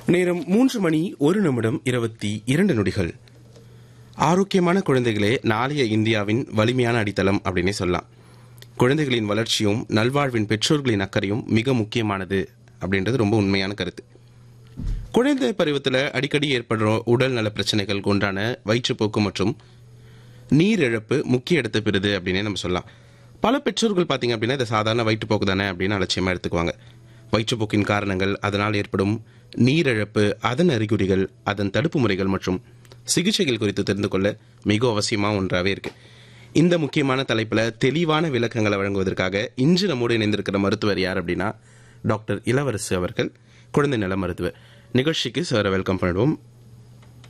நேரம் மூன்று மணி ஒரு நிமிடம் இருபத்தி இரண்டு நொடிகள் ஆரோக்கியமான குழந்தைகளே நாளைய இந்தியாவின் வலிமையான அடித்தளம் அப்படின்னே சொல்லலாம் குழந்தைகளின் வளர்ச்சியும் நல்வாழ்வின் பெற்றோர்களின் அக்கறையும் மிக முக்கியமானது அப்படின்றது ரொம்ப உண்மையான கருத்து குழந்தை பருவத்தில் அடிக்கடி ஏற்படுற உடல் நல பிரச்சனைகள் ஒன்றான வயிற்றுப்போக்கு மற்றும் நீரிழப்பு முக்கிய இடத்தை பெறுது அப்படின்னே நம்ம சொல்லலாம் பல பெற்றோர்கள் பார்த்தீங்க அப்படின்னா இது சாதாரண வயிற்றுப்போக்கு தானே அப்படின்னு அலட்சியமாக எடுத்துக்குவாங்க வயிற்றுப்போக்கின் காரணங்கள் அதனால் ஏற்படும் நீரிழப்பு அதன் அறிகுறிகள் அதன் தடுப்பு முறைகள் மற்றும் சிகிச்சைகள் குறித்து தெரிந்து கொள்ள மிக அவசியமாக ஒன்றாகவே இருக்கு இந்த முக்கியமான தலைப்பில் தெளிவான விளக்கங்களை வழங்குவதற்காக இன்று நம்மோடு இணைந்திருக்கிற மருத்துவர் யார் அப்படின்னா டாக்டர் இளவரசு அவர்கள் குழந்தை நல மருத்துவர் நிகழ்ச்சிக்கு சார் வெல்கம் பண்ணிடுவோம்